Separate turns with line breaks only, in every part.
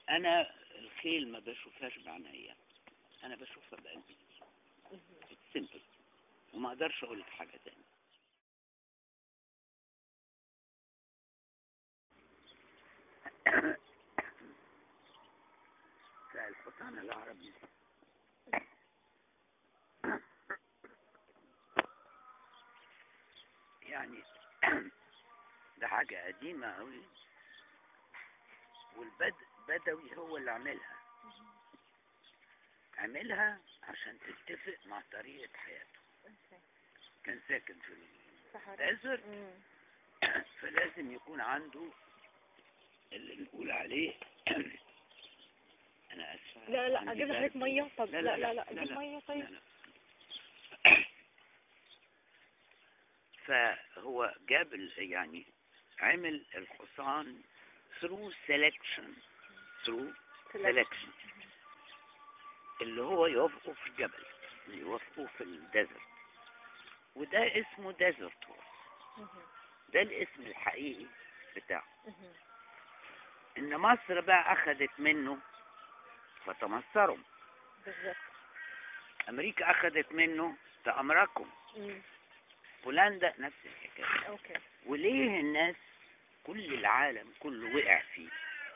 انا الخيل ما بشوفهاش بعناية انا بشوفها بقلبي سيمبل وما اقدرش اقول لك حاجة تاني فالحصان العربي يعني ده حاجة قديمة أوي والبدوي هو اللي عملها عملها عشان تتفق مع طريقة حياته
اوكي
كان ساكن في
صحراء
الديزرت
مم.
فلازم يكون عنده اللي نقول عليه أنا آسفة
لا لا
عندي
اجيب
برد.
لحضرتك ميه طب
لا
لا
لا
لا لا اجيب
لا.
ميه طيب
لا. فهو جاب ال- يعني عمل الحصان through selection through selection اللي هو يوافقوا في الجبل يوافقوا في الديزرت وده اسمه ديزرت هورس
مهم.
ده الاسم الحقيقي بتاعه
مهم.
ان مصر بقى اخذت منه فتمصروا
بالظبط
امريكا اخذت منه تأمركم
مم.
بولندا نفس الحكايه
اوكي
وليه الناس كل العالم كله وقع فيه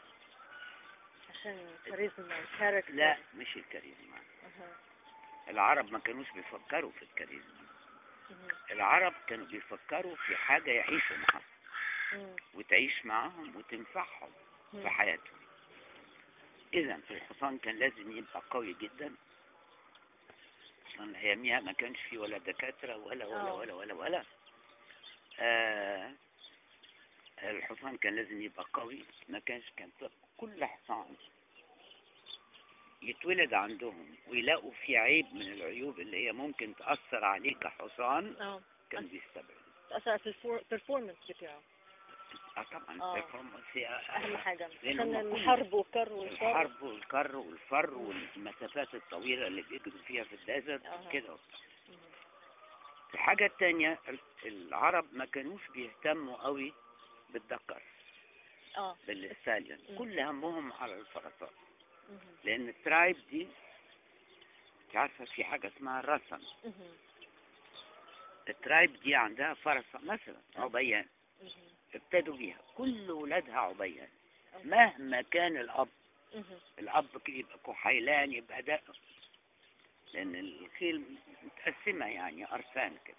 عشان كاريزما وكاركتر
لا مش الكاريزما
أها.
العرب ما كانوش بيفكروا في الكاريزما
مهم.
العرب كانوا بيفكروا في حاجة يعيشوا معاها
مم.
وتعيش معاهم وتنفعهم في
مم.
حياتهم إذا الحصان كان لازم يبقى قوي جدا عشان أياميها ما كانش في ولا دكاترة ولا ولا
آه.
ولا ولا ولا آه الحصان كان لازم يبقى قوي ما كانش كان كل حصان يتولد عندهم ويلاقوا في عيب من العيوب اللي هي ممكن تأثر عليه كحصان
اه
كان بيستبعد
تأثر في البرفورمانس بتاعه
اه طبعا
آه.
performance هي
أهم حاجة
لأن
عشان
هم كل-
الحرب والكر والفر
الحرب والكر والفر والمسافات الطويلة اللي بيجروا فيها في الديزرت
أها.
كده الحاجة التانية ال- العرب ما كانوش بيهتموا قوي بالدكر
اه
بالستاليون
مم.
كل همهم على الفرسان
مهم.
لأن الترايب دي انت عارفة في حاجة اسمها الرسم
مهم.
الترايب دي عندها فرسة مثلا
آه.
عبيان
مهم.
ابتدوا بيها كل ولادها عبيان
أوكي.
مهما كان الأب
مهم.
الأب كده يبقى كحيلان يبقى ده لأن الخيل متقسمة يعني أرسان كده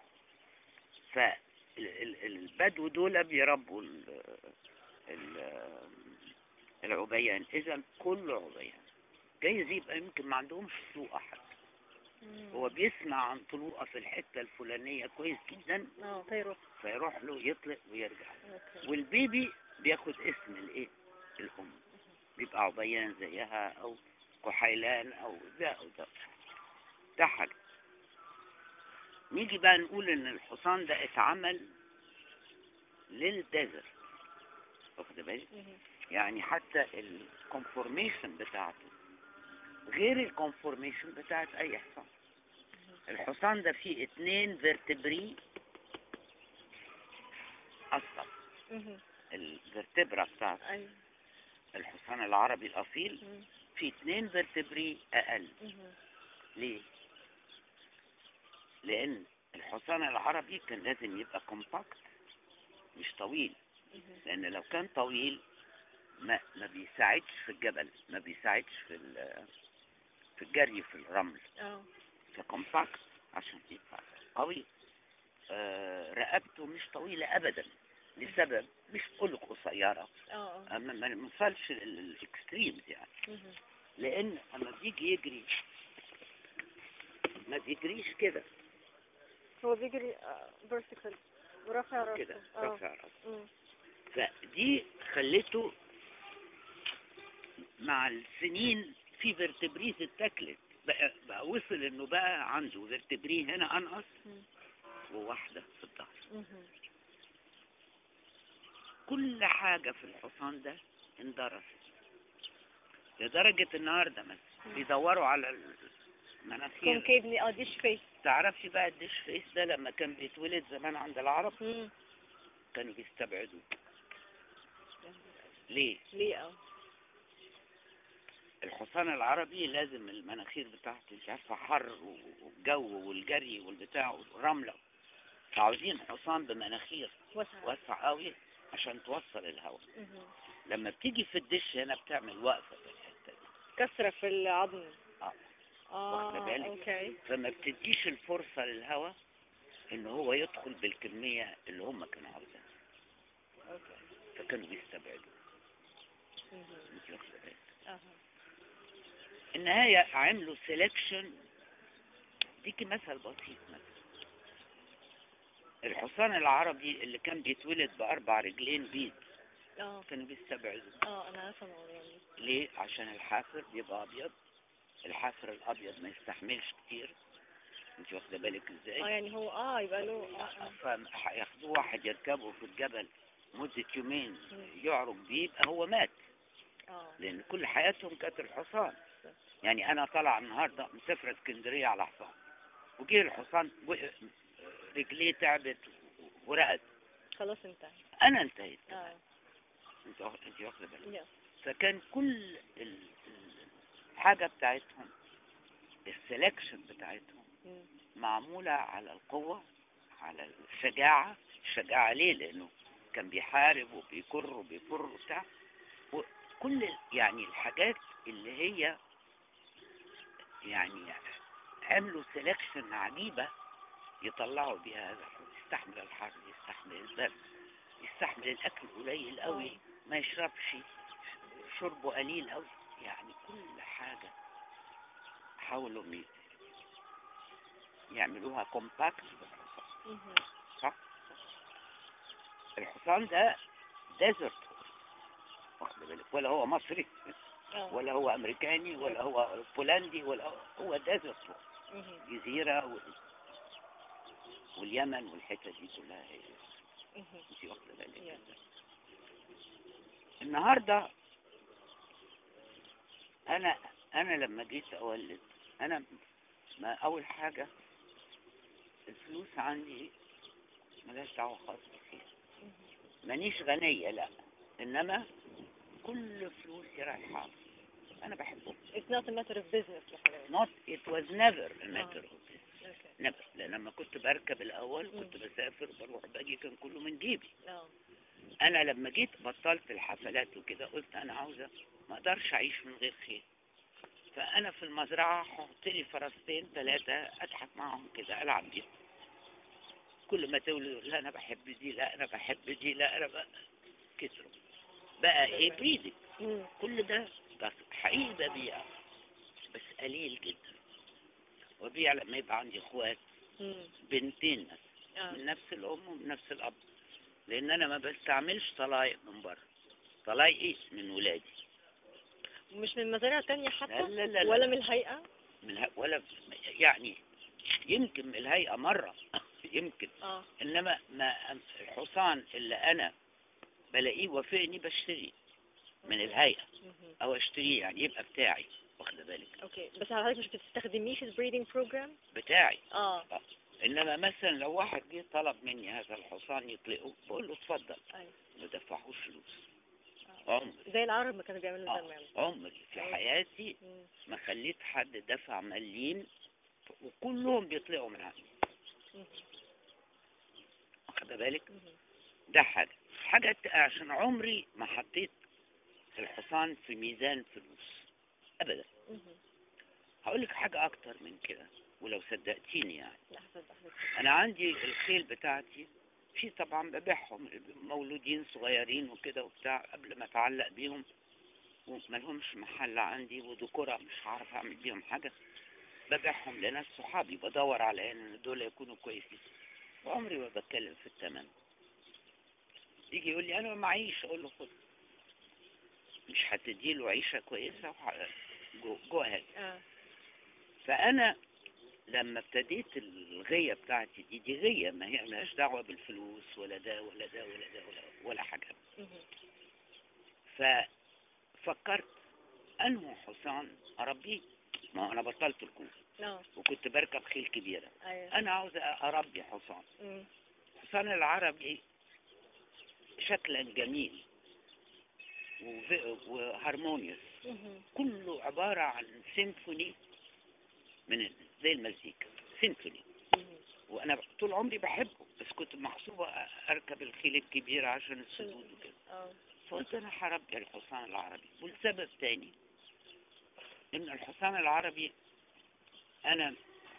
فالبدو دول بيربوا ال- ال- العبيان إذا كله عبيان جايز يبقى يمكن ما عندهمش طلوقة حتى
مم.
هو بيسمع عن طلوقة في الحتة الفلانية كويس جدا
اه فيروح
فيروح له يطلق ويرجع
اوكي
والبيبي بياخد اسم الايه الام بيبقى عبيان زيها او كحيلان او ده او ده ده حاجة نيجي بقى نقول ان الحصان ده اتعمل للديزرت واخد بالك
مهم.
يعني حتى الكونفورميشن بتاعته غير الكونفورميشن بتاعت اي حصان الحصان ده فيه اتنين فيرتبري اصلا
مهم.
الفرتبرا بتاعت
ايوه
الحصان العربي الاصيل
مم.
فيه اتنين فيرتبري اقل
مهم.
ليه لان الحصان العربي كان لازم يبقى كومباكت مش طويل
مهم.
لان لو كان طويل ما ما بيساعدش في الجبل ما بيساعدش في ال- في الجري في الرمل
اه
فكومباكت عشان يبقى قوي آه رقبته مش طويلة ابدا لسبب مش قلق قصيرة
اه اه
أما ما نوصلش للاكستريمز يعني
مهم.
لان اما بيجي يجري ما بيجريش كده
هو بيجري فيرتيكال ورافع راسه
كده
اه
رافع راسه
مم.
فدي خلته مع السنين في فيرتبريز اتاكلت بقى, بقى وصل انه بقى عنده فيرتبري هنا انقص
مم.
وواحدة في الظهر
مهم.
كل حاجة في الحصان ده اندرست لدرجة النهاردة مثلا بيدوروا على المناخير
كونكيفني اه ديش فيس
تعرفش بقى الديش فيس ده لما كان بيتولد زمان عند العرب
مم.
كانوا بيستبعدوه ليه؟
ليه اه
الحصان العربي لازم المناخير بتاعته انت عارفه حر و- والجو والجري والبتاع والرمله فعاوزين حصان بمناخير
واسعة
واسعه قوي عشان توصل الهواء
مهم.
لما بتيجي في الدش هنا بتعمل وقفه في الحته دي
كسرة في العظم
اه
اه
واخدة بالك؟
اوكي
فما بتديش الفرصه للهواء ان هو يدخل بالكميه اللي هم كانوا عاوزينها
اوكي
فكانوا بيستبعدوا
مهم.
انت واخده بالك
اها
النهاية عملوا سيلكشن ديكي مثل بسيط مثلا الحصان العربي اللي كان بيتولد بأربع رجلين بيض
اه
كانوا بيستبعدوا
اه انا عارفة الموضوع ده
ليه؟ عشان الحافر بيبقى أبيض الحافر الأبيض ما يستحملش كتير انت واخدة بالك
اه
ازاي؟
يعني هو اه يبقى له اه اه
فهياخدوه واحد يركبه في الجبل مدة يومين
مم.
يعرج بيه يبقى هو مات
اه
لأن كل حياتهم كانت الحصان يعني أنا طالع النهاردة مسافرة اسكندرية على حصان وجه الحصان وقف رجليه تعبت ورقد
خلاص انتهى
أنا انتهيت
اه
أنت واخ- أنت واخدة بالك
يس
فكان كل ال- ال- الحاجة بتاعتهم السلكشن بتاعتهم
مم.
معمولة على القوة على الشجاعة الشجاعة ليه لأنه كان بيحارب وبيكر وبيفر وبتاع وكل ال- يعني الحاجات اللي هي يعني عملوا سelection عجيبة يطلعوا بيها هذا الحب يستحمل الحر يستحمل البرد يستحمل الأكل قليل قوي ما يشربش شربه قليل قوي يعني كل حاجة حاولوا ي- يعملوها كومباكت بالحصان
مهم.
صح الحصان ده ديزرت واخد بالك ولا هو مصري
اه
ولا هو امريكاني ولا هو بولندي ولا هو, هو ديزرت
مهم.
جزيرة وال... واليمن والحتة دي كلها هي
مهم.
انت واخدة بالك
يس.
النهاردة انا انا لما جيت اولد انا ما اول حاجة الفلوس عندي ملهاش دعوة خالص بالخير
مهم.
مانيش غنية لا انما كل فلوسي رايحة انا بحبهم
It's not a matter of business لحضرتك
not it was never a matter of this
اوكي
never لان لما كنت بركب الاول كنت بسافر بروح باجي كان كله من جيبي
اه
انا لما جيت بطلت الحفلات وكده قلت انا عاوزة ما اقدرش اعيش من غير خير فانا في المزرعة هحط لي فرستين ثلاثة اضحك معاهم كده العب بيهم كل ما تقول يقول لا انا بحب دي لا انا بحب دي لا انا بقى كتروا بقى ايه بريدنج
مم.
كل ده بس حقيقي ببيع بس قليل جدا وبيع لما يبقى عندي اخوات
مم.
بنتين مثلا
اه
من نفس الام ومن نفس الاب لان انا ما بستعملش طلايق من بره طلايقي من ولادي
مش من مزارع تانية حتى
لا لا لا, لا.
ولا من الهيئة
من ه... ولا يعني يمكن من الهيئه مره يمكن
اه
انما ما الحصان اللي انا بلاقيه وافقني بشتري من الهيئه
مهم.
او اشتريه يعني يبقى بتاعي واخده بالك
اوكي بس حضرتك مش بتستخدميه في البريدنج بروجرام
بتاعي
اه
انما مثلا لو واحد جه طلب مني هذا الحصان يطلقه بقول له اتفضل
ايوه
ما دفعوش فلوس
آه.
عمري
زي العرب ما كانوا بيعملوا
آه.
زمان
عمري في حياتي
مم.
ما خليت حد دفع مليم وكلهم بيطلعوا من عندي
مهم.
واخده بالك
مهم.
ده حاجة حاجة ت- عشان عمري ما حطيت الحصان في ميزان فلوس ابدا
مهم.
هقول لك حاجة اكتر من كده ولو صدقتيني يعني
لا حضرتك حضرتك.
انا عندي الخيل بتاعتي في طبعا ببيعهم مولودين صغيرين وكده وبتاع قبل ما اتعلق بيهم وملهمش محل عندي وديكورة مش هعرف اعمل بيهم حاجة ببيعهم لناس صحابي بدور على ان دول يكونوا كويسين وعمري ما بتكلم في الثمن يجي يقول لي انا ما معيش اقول له خد مش هتديله عيشة كويسة وح- جو, جو ahead.
اه
فانا لما ابتديت الغية بتاعتي دي دي غية ما هي ملهاش دعوة بالفلوس ولا ده ولا ده ولا ده ولا, ولا حاجة
مهم.
ففكرت انه حصان اربيه ما هو انا بطلت الكوف
اه
وكنت بركب خيل كبيرة
ايوه
انا عاوز اربي حصان
مم.
الحصان العربي شكلا جميل وف- وهارمونيوس
مهم.
كله عبارة عن سيمفوني من ال- زي المزيكا سيمفوني
مهم.
وانا طول عمري بحبه بس كنت محسوبة اركب الخيل الكبير عشان السدود وكده
اه
فقلت انا هربي الحصان العربي والسبب تاني ان الحصان العربي انا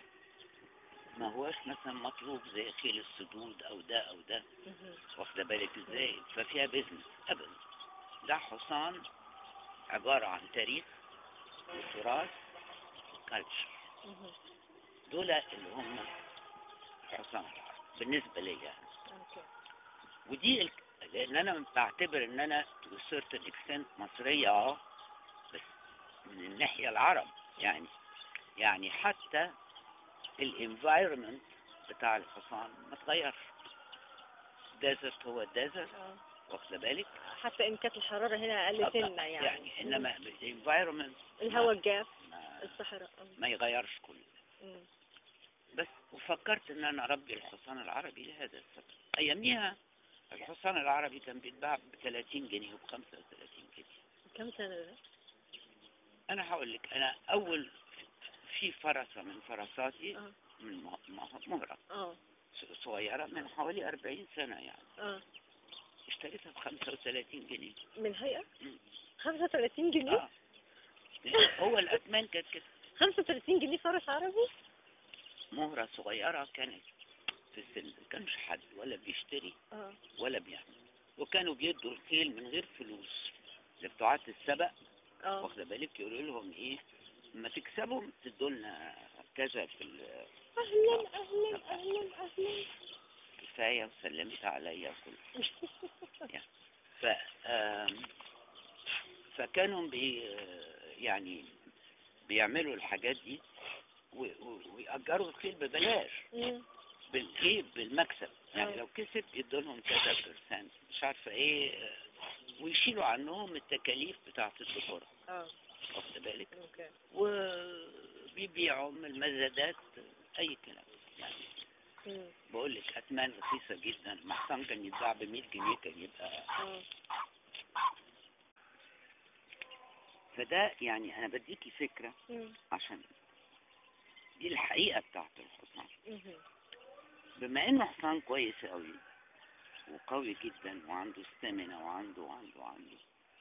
ما هوش مثلا مطلوب زي خيل السدود او ده او ده
مهم.
واخده بالك ازاي ففيها بيزنس ابدا ده حصان عبارة عن تاريخ وتراث وكالتشر
مهم.
دول اللي هم الحصان العربي بالنسبة لي يعني
اوكي
ودي ال... لان انا بعتبر ان انا to a certain extent مصرية اه بس من الناحية العرب يعني يعني حتى الانفايرمنت بتاع الحصان ما تغيرش ديزرت هو ديزرت
اه
واخده بالك
حتى ان كانت الحرارة هنا اقل سنة يعني
يعني انما الانفايرمنت
الهواء الجاف
ما,
الصحراء آه.
ما يغيرش كله
مم.
بس وفكرت ان انا اربي الحصان العربي لهذا السبب اياميها الحصان العربي كان بيتباع ب 30 جنيه وب 35 جنيه
كم سنة ده؟
انا هقول لك انا اول في فرسه من فرساتي
اه
من مه- مه- مهره
اه
ص- صغيره من حوالي 40 سنه يعني
اه
اشتريتها ب 35 جنيه
من هيئة
مم.
35 جنيه
اه هو الاثمان كانت كده
35 جنيه فرس عربي
مهره صغيره كانت في السن ما كانش حد ولا بيشتري
اه
ولا بيعمل وكانوا بيدوا الخيل من غير فلوس لبتوعات السبق
اه
واخده بالك يقولوا لهم ايه لما تكسبوا تدوا لنا كذا في ال-
اهلا اهلا اهلا اهلا
كفايه وسلمت عليا وكل ف آم، فكانوا بي يعني بيعملوا الحاجات دي و- و- ويأجروا الخيل ببلاش
مم.
بالايه بالمكسب يعني
آه.
لو كسب يدوا لهم كذا برسنت مش عارفه ايه آه، ويشيلوا عنهم التكاليف بتاعه الدكتور
اه
واخد بالك
اوكي
وبيبيعوا من المزادات اي كلام يعني
مم.
بقول لك اثمان رخيصه جدا محصن كان يتباع ب 100 جنيه كان يبقى
اه
فده يعني انا بديكي فكره
مم.
عشان دي الحقيقه بتاعت الحصان
مهم.
بما انه حصان كويس قوي وقوي جدا وعنده استامنة وعنده وعنده وعنده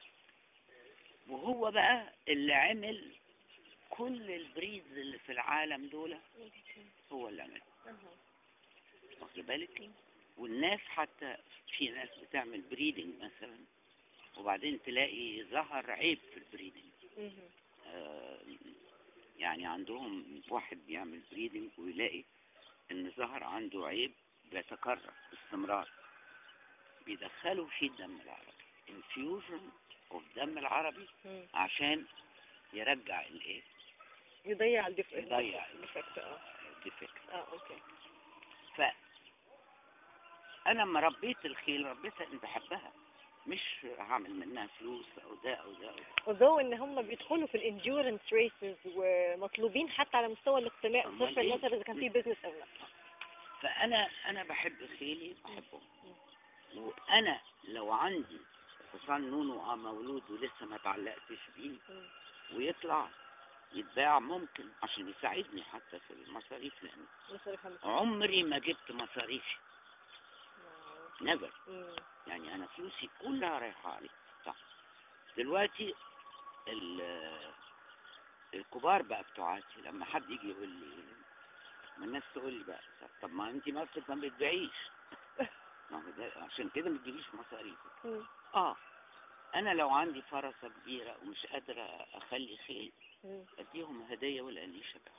وهو بقى اللي عمل كل البريدز اللي في العالم دول هو اللي عمله
أها.
واخد بالك والناس حتى في ناس بتعمل بريدنج مثلا وبعدين تلاقي ظهر عيب في البريدنج
مهم.
آه، يعني عندهم واحد بيعمل بريدنج ويلاقي ان ظهر عنده عيب بيتكرر باستمرار بيدخلوا فيه الدم العربي infusion of دم العربي
مم.
عشان يرجع الايه
يضيع الدفء
يضيع
الدفكت اه
الديفكت
اه اوكي
ف انا لما ربيت الخيل ربيتها ان بحبها مش هعمل منها فلوس او ده او ده أو ده.
وذو ان هم بيدخلوا في الانديورنس ريسز ومطلوبين حتى على مستوى الاقتناء
أمال
صفر
إيه؟
مثلا اذا كان في بزنس او لا
فانا انا بحب خيلي بحبهم وانا لو عندي حصان نونو اه مولود ولسه ما تعلقتش بيه
مم.
ويطلع يتباع ممكن عشان يساعدني حتى في المصاريف لان
مصاريف هم
عمري ما جبت مصاريفي نيفر
مم.
يعني انا فلوسي كلها رايحه عليه صح دلوقتي ال- الكبار بقى بتوعاتي لما حد يجي يقول لي ما الناس تقول لي بقى طب ما انت نفسك ما بتبيعيش ما هو ده عشان كده ما تجيبيش مصاريفك
مم.
اه انا لو عندي فرسه كبيره ومش قادره اخلي خيل
مم.
اديهم هديه والانيشه بقى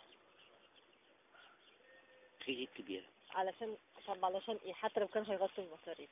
خيل كبيره
علشان طب علشان ايه حتى لو كانوا هيغطوا المصاريف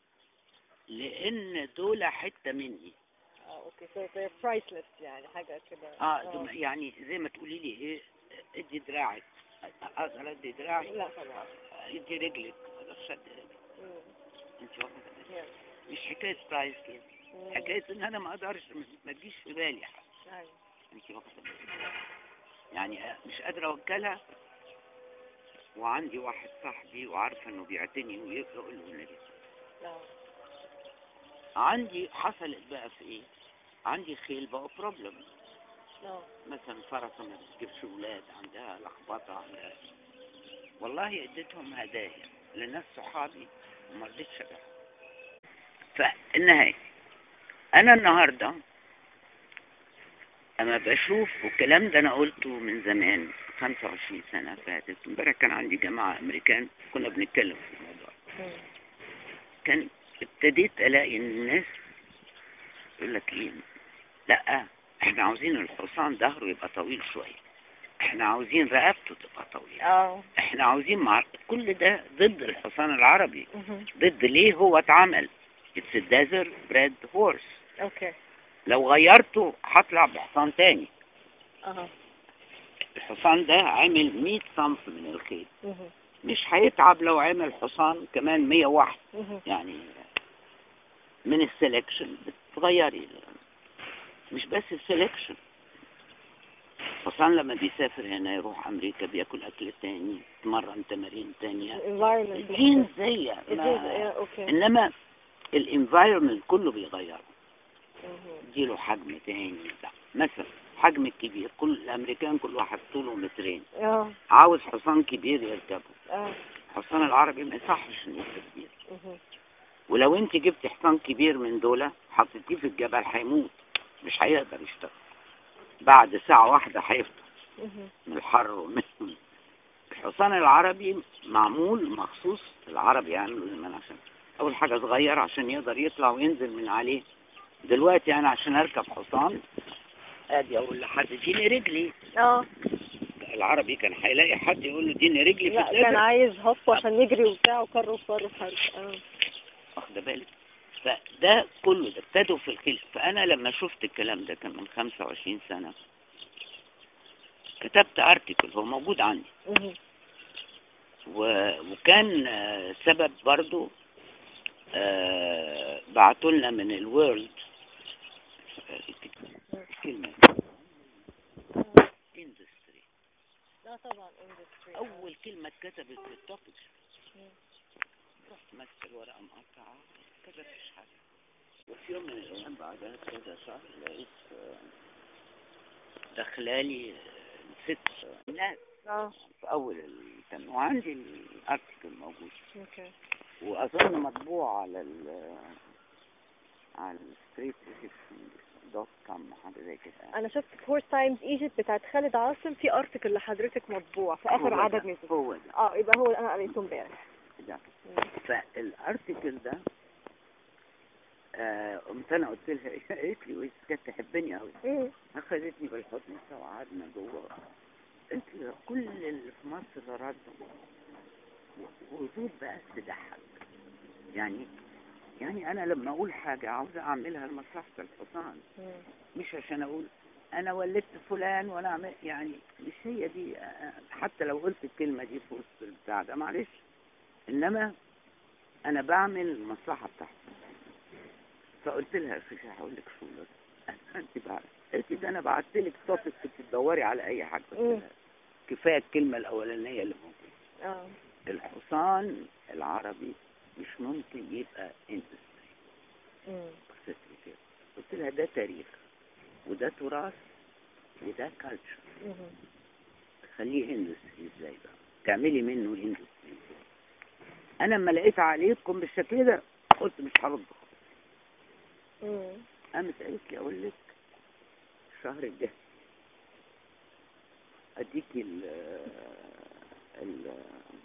لان دول حته مني
اه اوكي سو they're priceless يعني حاجه كده
اه دول يعني زي ما تقولي لي ايه ادي دراعك اقدر ادي دراعي
لا طبعا
ادي رجلك اقدر اشد رجلك
مم.
انت واخده بالك؟
Yeah.
مش حكايه برايس كده
مم.
حكايه ان انا ما اقدرش ما تجيش في بالي حاجه
أيوة.
انت واخده بالك؟ يعني مش قادره اوكلها وعندي واحد صاحبي وعارفه انه بيعتني ويقول له النبي
لا.
عندي حصلت بقى في ايه عندي خيل بقوا بروبلم
اه
مثلا فرسة ما بتجيبش ولاد عندها لخبطة عندها والله اديتهم هدايا لناس صحابي وما رضيتش ابيعهم فالنهاية انا النهارده اما بشوف والكلام ده انا قلته من زمان 25 سنة فاتت امبارح كان عندي جماعة امريكان كنا بنتكلم في الموضوع
مم.
كان ابتديت الاقي ان الناس يقول لك ايه لا احنا عاوزين الحصان ظهره يبقى طويل شويه احنا عاوزين رقبته تبقى طويله
اه
احنا عاوزين مع كل ده ضد الحصان العربي
مهم.
ضد ليه هو اتعمل اتس ديزر بريد هورس
اوكي
لو غيرته هطلع بحصان تاني
اها
الحصان ده عامل 100 صنف من الخيل
مهم.
مش هيتعب لو عمل حصان كمان 101
مهم.
يعني من السلكشن بتغيري مش بس السلكشن حسام لما بيسافر هنا يروح امريكا بياكل اكل تاني يتمرن تمارين تانية
environment
الجين زي
It is,
ما-
yeah, okay.
انما الانفايرمنت كله بيغيره
مهم.
اديله حجم تاني لا مثلا حجم الكبير كل الامريكان كل واحد طوله مترين
اه
عاوز حصان كبير يركبه
اه
الحصان العربي ما يصحش انه يبقى كبير
مهم.
ولو انت جبت حصان كبير من دول حطيتيه في الجبل هيموت مش هيقدر يشتغل بعد ساعة واحدة هيفطر
مهم.
من الحر ومن الحصان العربي معمول مخصوص العربي يعني زمان عشان أول حاجة صغير عشان يقدر يطلع وينزل من عليه دلوقتي أنا عشان أركب حصان أدي أقول لحد اديني رجلي
اه
العربي كان هيلاقي حد يقول له اديني رجلي في
لا كان
الدجل
عايز هوب عشان يجري وبتاع وكر وفر وحرب اه
واخده بالك فده كله ده ابتدوا في الخلف فانا لما شفت الكلام ده كان من 25 سنه كتبت ارتكل هو موجود عندي
مهم.
و... وكان آه، سبب برضو آه بعتوا لنا من الورلد كلمه اندستري
لا طبعا industry
اول كلمه اتكتبت في التوبيك
مم.
رحت ماسك الورقه مقطعه كتبتش حاجه وفي يوم من الايام بعدها كذا شهر لقيت آه، دخلالي آه، ست آه، ناس
اه
في اول الكلام وعندي الارتكل موجود
اوكي
واظن مطبوع على ال على الستريت دوت كوم حاجه زي كده
انا شفت فور تايمز ايجيبت بتاعت خالد عاصم في ارتكل لحضرتك مطبوع في اخر
هو
عدد
ده،
نزل
هو ده
اه يبقى هو انا قريته امبارح
ده فالارتكل ده آه، قمت انا قلت لها قالت لي وإيه، كانت تحبني قوي
مم.
اخذتني بالحضن وقعدنا جوه قلت لها كل اللي في مصر ردوا وردود بقى تضحك يعني يعني انا لما اقول حاجه عاوز اعملها لمصلحه الحصان
مم.
مش عشان اقول انا ولدت فلان وانا عمل يعني مش هي دي آه، حتى لو قلت الكلمه دي في وسط البتاع ده معلش انما انا بعمل المصلحه بتاعتي فقلت لها يا شيخه هقول لك شو ده انت بقى قالت لي ده انا بعت لك توبك كنت تدوري على اي حاجه قلت
مم.
لها كفايه الكلمه الاولانيه اللي موجوده
اه
الحصان العربي مش ممكن يبقى اندستري
مم.
قلت لي كده قلت لها ده تاريخ وده تراث وده كالتشر
مهم.
خليه اندستري ازاي بقى تعملي منه اندستري ازاي انا لما لقيت عليكم بالشكل ده قلت مش هرد
مم.
قامت قالت لي اقول لك الشهر الجاي اديكي ال ال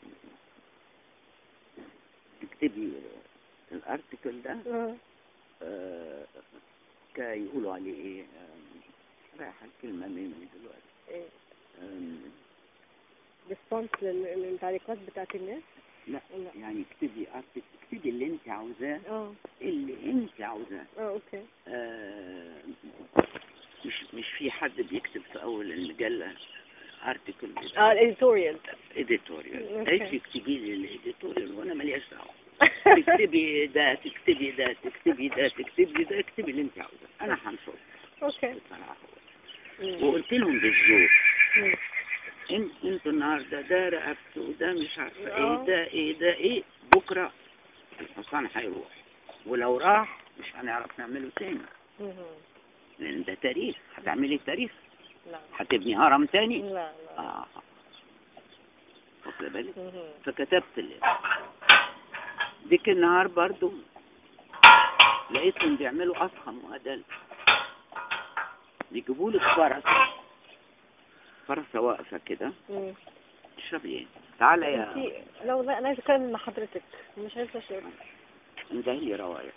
تكتبي الارتكل ده
اه
آه، كيقولوا عليه ايه آم، رايحه الكلمه مني دلوقتي
إيه.
آم،
ريسبونس لل- للتعليقات بتاعت الناس
لا
لا
يعني اكتبي ارتكل اكتبي اللي انت عاوزاه
اه
اللي انت عاوزاه
اه اوكي
آه، مش مش في حد بيكتب في اول المجله ارتكل
اه الاديتوريال
اديتوريال
أوكي.
قالت لي اكتبي لي الاديتوريال وانا ماليش دعوه تكتبي ده تكتبي ده تكتبي ده تكتبي ده اكتبي اللي انت عاوزاه انا هنشر
اوكي
بصراحه
مم.
وقلت لهم بالذوق
مم.
انت انتوا النهارده ده رقبته وده مش عارفه ايه
آه.
ده ايه ده ايه بكره الحصان هيروح ولو راح مش هنعرف نعمله تاني
مهم.
لان ده تاريخ هتعملي تاريخ
نعم
هتبني هرم تاني
لا لا
اه واخد بالك
مهم.
فكتبت ال- ديك النهار برضو لقيتهم بيعملوا أضخم وأدل بيجيبوا لك فرس فرسة واقفة كده
مم.
تشربي ايه؟ تعالى يا
انتي لا والله انا عايزه اتكلم مع حضرتك مش عايزه اشرب
انتهي لي روايح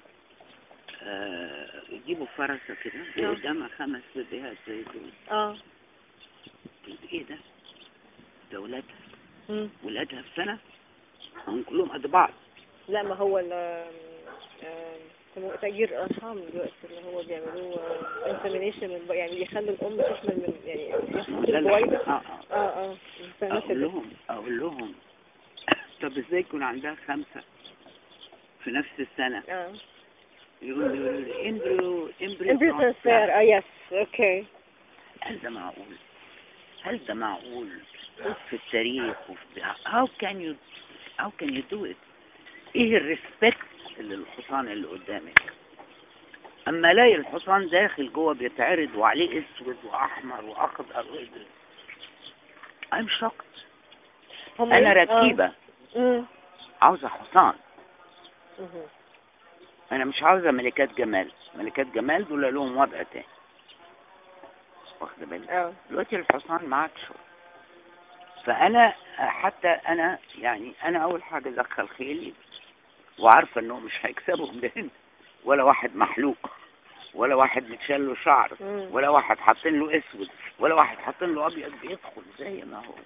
آه يجيبوا فرسة كده
نعم.
وقدامها خمس بيبيهات زي دول
اه
قلت ايه ده؟ ده ولادها
مم.
ولادها في سنة هم كلهم قد بعض
لا ما هو ال آم، اسمه تأجير أرحام دلوقتي اللي هو بيعملوه انسيمينيشن يعني بيخلوا الأم تحمل من يعني يحط
لا لا
البويضة
اه اه
اه اه فالناس
اقول لهم اقول لهم طب ازاي يكون عندها خمسة في نفس السنة
اه
يقولوا يقولوا لي امبريو امبريو
امبريو ترانسفير اه يس اوكي
هل ده معقول؟ هل ده معقول في التاريخ وفي how can you how can you do it؟ ايه الريسبكت اللي الحصان اللي قدامك؟ اما الاقي الحصان داخل جوه بيتعرض وعليه اسود واحمر واخضر وإيه I'm shocked
هم
انا
إيه؟ آه.
ركيبة
مم.
عاوزة حصان
مهم.
انا مش عاوزة ملكات جمال ملكات جمال دول لهم وضع تاني واخد بالك
اه
دلوقتي الحصان معاك شو فانا حتى انا يعني انا اول حاجه ادخل خيلي وعارفه انهم مش هيكسبوا لان ولا واحد محلوق ولا واحد متشال له شعر
مم.
ولا واحد حاطين له اسود ولا واحد حاطين له ابيض بيدخل زي ما هو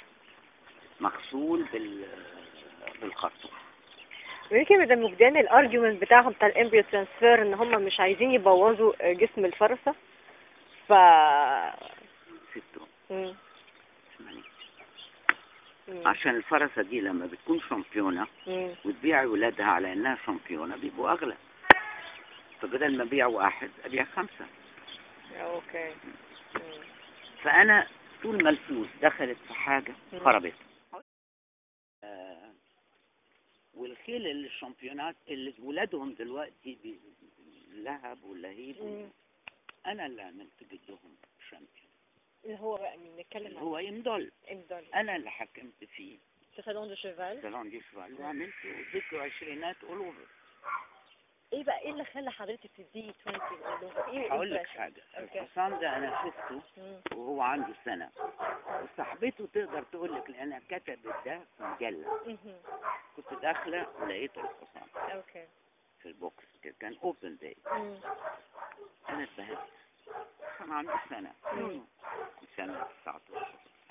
مغسول بال بالخرطوم
يمكن ده مجدان الارجيومنت بتاعهم بتاع الامبريو ترانسفير ان هم مش عايزين يبوظوا آه، جسم الفرسه ف
ستو
مم.
اسمعني
مم.
عشان الفرسه دي لما بتكون شامبيونه
مم.
وتبيع ولادها على انها شامبيونه بيبقوا اغلى فبدل ما ابيع واحد ابيع خمسه
اوكي مم.
فانا طول ما الفلوس دخلت في حاجه
مم.
خربت آه والخيل اللي الشامبيونات اللي ولادهم دلوقتي بي- لهب ولهيب
مم.
انا اللي عملت جدهم شامبيون
اللي هو بقى مين نتكلم
اللي
عن
هو يمدل
امدال
انا اللي حكمت فيه
سالون دو شيفال
سالون دي شوال وعملت ذكر عشرينات اول اوفر
ايه بقى ايه اللي خلى حضرتك تديه 20 قالوا ايه
هقول لك
الإمبريشن؟
حاجه
أوكي.
الحصان ده انا شفته
مم.
وهو عنده سنه وصاحبته تقدر تقول لك لانها كتبت ده في مجله
مهم.
كنت داخله ولقيت الحصان
اوكي
في البوكس كده كان اوبن داي
مم.
انا اتبهدلت كان عندي سنه
مم.
سنه 19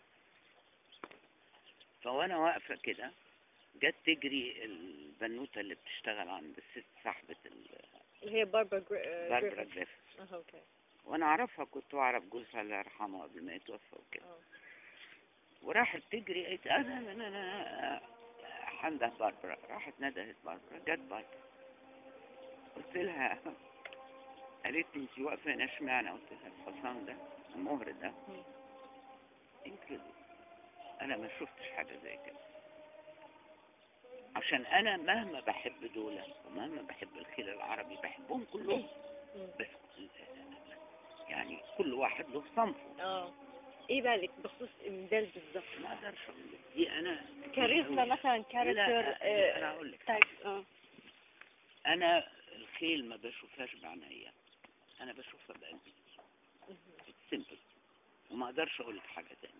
فوانا واقفه كده جت تجري البنوته اللي بتشتغل عند الست صاحبه ال-
اللي هي باربرا جري... آه،
باربرا
جريفيث.
جريفيث
اه اوكي
وانا اعرفها كنت اعرف جوزها الله يرحمه قبل ما يتوفى وكده
اه
وراحت تجري قالت انا انا انا انا حنده باربرا راحت ندهت باربرا جت باربرا قلت لها قالت لي انت واقفه هنا اشمعنى قلت لها الحصان ده المهر ده
مم.
انكريدبل انا ما شفتش حاجه زي كده عشان انا مهما بحب دول ومهما بحب الخيل العربي بحبهم كلهم
مم.
بس يعني كل واحد له صنفه
اه ايه بقى اللي بخصوص امدال بالظبط
ما اقدرش اقول لك دي انا
كاريزما مثلا
لا
كاركتر
انا اقول لك
تايب اه
انا الخيل ما بشوفهاش بعناية انا بشوفها بقلبي سيمبل وما اقدرش اقول لك حاجه تاني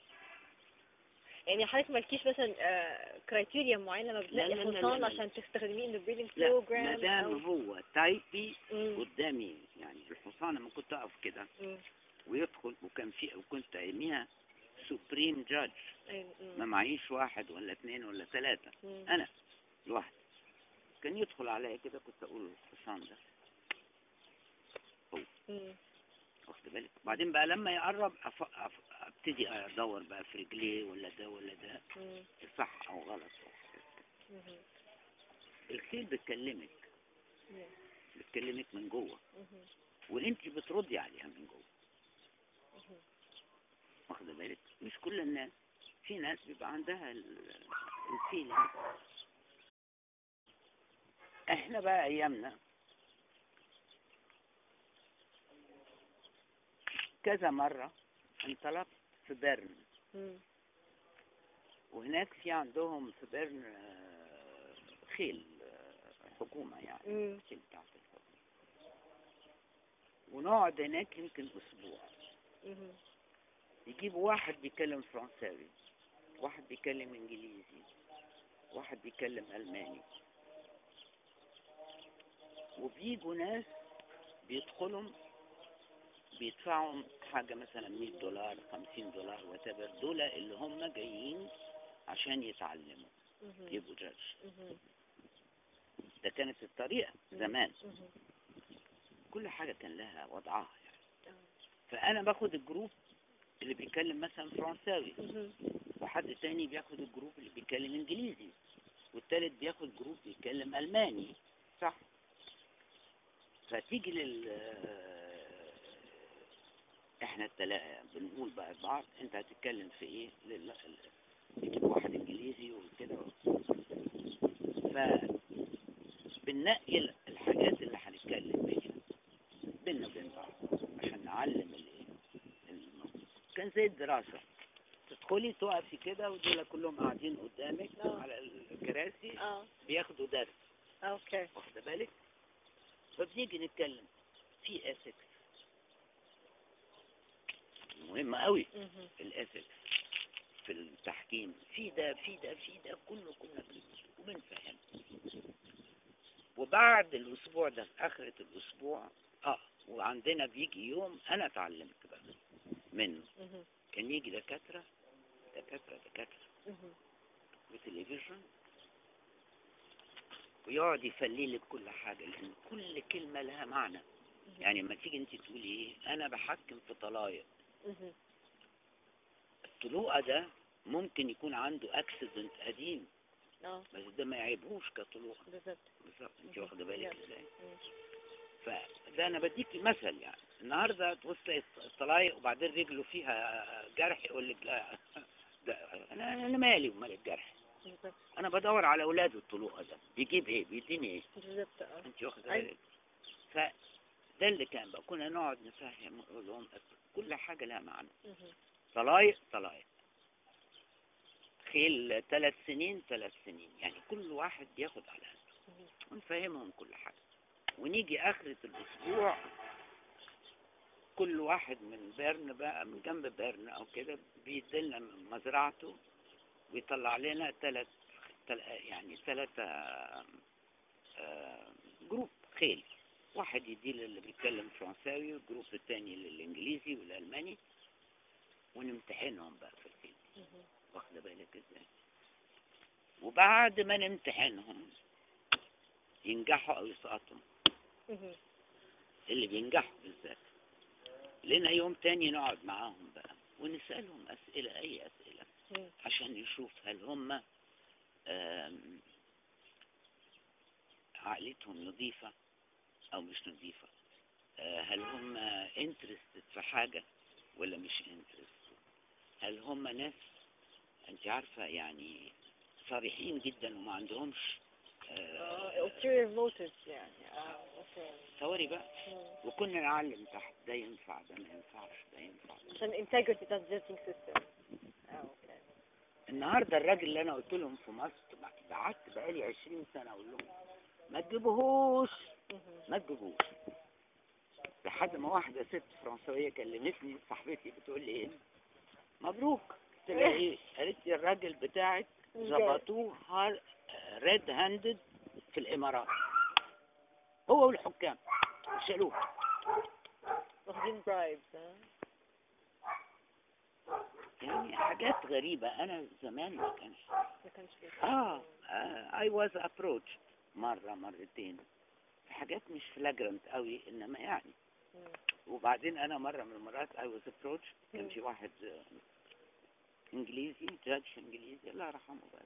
يعني حضرتك مالكيش مثلا كرايتيريا معينه لما بتلاقي
لا، لا، لا،
حصان
لا.
عشان تستخدميه ان بريدنج
لا
بروجرام
ما دام هو تايبي
مم.
قدامي يعني الحصان لما كنت اقف كده
مم.
ويدخل وكان في وكنت اياميها سوبريم جادج
أيوة، مم.
ما معيش واحد ولا اثنين ولا ثلاثة
مم.
انا لوحدي كان يدخل عليا كده كنت اقول الحصان ده
مم.
واخد بالك بعدين بقى لما يقرب أف... أف... ابتدي ادور بقى في رجليه ولا ده ولا ده
مم.
صح او غلط
مم.
الخيل بتكلمك
مم.
بتكلمك من جوه
مم.
وانت بتردي عليها من جوه
مم.
واخد بالك مش كل الناس في ناس بيبقى عندها ال- الفيلينج احنا بقى ايامنا كذا مرة انطلقت في بيرن
مم.
وهناك في عندهم في بيرن آه، خيل آه، حكومة يعني
مم.
الخيل بتاعت الحكومة ونقعد هناك يمكن أسبوع
مم.
يجيبوا واحد بيتكلم فرنساوي واحد بيتكلم انجليزي واحد بيتكلم الماني وبيجوا ناس بيدخلوا بيدفعوا حاجة مثلا 100 دولار 50 دولار وتبر دول اللي هم جايين عشان يتعلموا
مم.
يبقوا جاج
مم.
ده كانت الطريقة زمان
مم.
كل حاجة كان لها وضعها يعني
آه.
فأنا باخد الجروب اللي بيتكلم مثلا فرنساوي
مم.
وحد تاني بياخد الجروب اللي بيتكلم انجليزي والتالت بياخد جروب بيتكلم الماني صح فتيجي لل احنا التلا بنقول بقى بعض انت هتتكلم في ايه لل... يجيب واحد انجليزي وكده ف بننقي الحاجات اللي هنتكلم بيها بينا وبين بعض عشان نعلم الايه الموضوع. كان زي الدراسة تدخلي تقفي كده ودول كلهم قاعدين قدامك
آه.
على الكراسي
اه
بياخدوا درس
اوكي
واخده بالك فبنيجي نتكلم في اسكس مهم قوي
مم.
الاسكس في التحكيم في ده في ده في ده كله كنا بن- وبنفهم وبعد الاسبوع ده في اخرة الاسبوع اه وعندنا بيجي يوم انا اتعلمت بقى منه
مم.
كان يجي دكاترة دكاترة دكاترة
مم.
وتلفزيون ويقعد يفلي لك كل حاجة لأن كل كلمة لها معنى يعني لما تيجي انت تقولي ايه انا بحكم في طلايق
مم.
الطلوقة ده ممكن يكون عنده اكسيدنت قديم
اه
بس ده ما يعيبهوش كطلوقة
بالظبط
بالظبط انت
مهم.
واخدة بالك
Yeah.
ازاي
مم.
فده انا بديكي مثل يعني النهارده تبص تلاقي الطلايق وبعدين رجله فيها جرح يقول لك لا ده انا انا مالي ومال الجرح
بالظبط
انا بدور على اولاده الطلوقة ده بيجيب ايه بيديني ايه
بالظبط اه
انت واخده
أيوة.
بالك فده اللي كان بقى كنا نقعد نفهم ونقول لهم كل حاجه لها معنى
مم.
طلايق طلايق خيل ثلاث سنين ثلاث سنين يعني كل واحد بياخد على قده
مم.
ونفهمهم كل حاجه ونيجي اخرة الاسبوع كل واحد من بيرن بقى من جنب بيرن او كده بيدلنا مزرعته ويطلع لنا ثلاث يعني ثلاثة جروب خيل واحد يدي للي بيتكلم فرنساوي والجروب الثاني للانجليزي والالماني ونمتحنهم بقى في الخيل
مم.
واخده بالك ازاي وبعد ما نمتحنهم ينجحوا او يسقطوا
مم.
اللي بينجحوا بالذات لنا يوم تاني نقعد معاهم بقى ونسألهم أسئلة أي أسئلة
مم.
عشان نشوف هل هم آم، عقلتهم نظيفة أو مش نظيفة آه، هل هم انترستد في حاجة ولا مش انترستد هل هم ناس انت عارفة يعني صريحين جدا وما عندهمش آه،
اه ulterior motives يعني اه اوكي
تصوري بقى
مم.
وكنا نعلم تحت ده ينفع ده ما ينفعش ده ينفع ده.
عشان integrity بتاعت الجادجنج سيستم اه اوكي
النهارده الراجل اللي انا قلت لهم في مصر قعدت بقالي 20 سنه اقول لهم ما تجيبوهوش
مم.
ما تجيبوش لحد ما واحده ست فرنسويه كلمتني صاحبتي بتقول لي ايه مبروك قلت لها ايه قالت لي الراجل بتاعك ظبطوه هار ريد هاندد في الامارات هو والحكام شالوه
واخدين برايبز ها
يعني حاجات غريبه انا زمان ما كانش
ما كانش فيه
اه اي واز ابروتش مره مرتين في حاجات مش فلاجرنت قوي انما يعني
مم.
وبعدين انا مره من المرات اي واز ابروتش كان
مم.
في واحد آه، انجليزي جادج انجليزي الله يرحمه بقى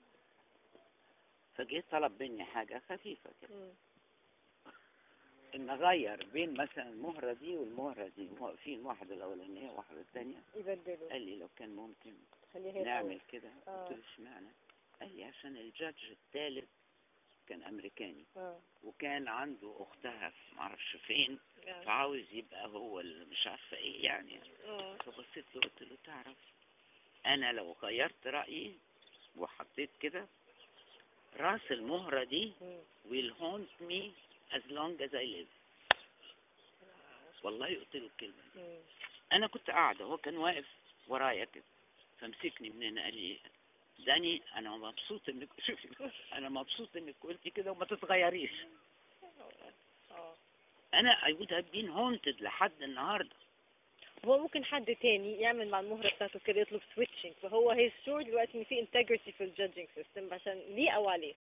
فجه طلب مني حاجه خفيفه كده
مم.
ان اغير بين مثلا المهره دي والمهره دي واقفين واحده الاولانيه وواحده الثانيه
يبدلوا
قال لي لو كان ممكن
خليها هي
نعمل
الأول.
كده
آه.
قلت له اشمعنى قال لي عشان الجادج الثالث كان امريكاني
اه
وكان عنده اختها في معرفش فين
اه
فعاوز يبقى هو اللي مش عارفه ايه يعني
اه
فبصيت له قلت له تعرف انا لو غيرت رايي وحطيت كده راس المهره دي
مم.
will haunt me as long as I live والله قلت له الكلمه دي
مم.
انا كنت قاعده هو كان واقف ورايا كده فمسكني من هنا قال لي داني انا مبسوط انك شوفي انا مبسوط انك قلتي كده وما تتغيريش
اه
انا I would have been haunted لحد النهارده
هو ممكن حد تاني يعمل مع المهرة بتاعته كده يطلب سويتشنج فهو هي شور دلوقتي ان في integrity في الجادجنج سيستم عشان ليه او عليه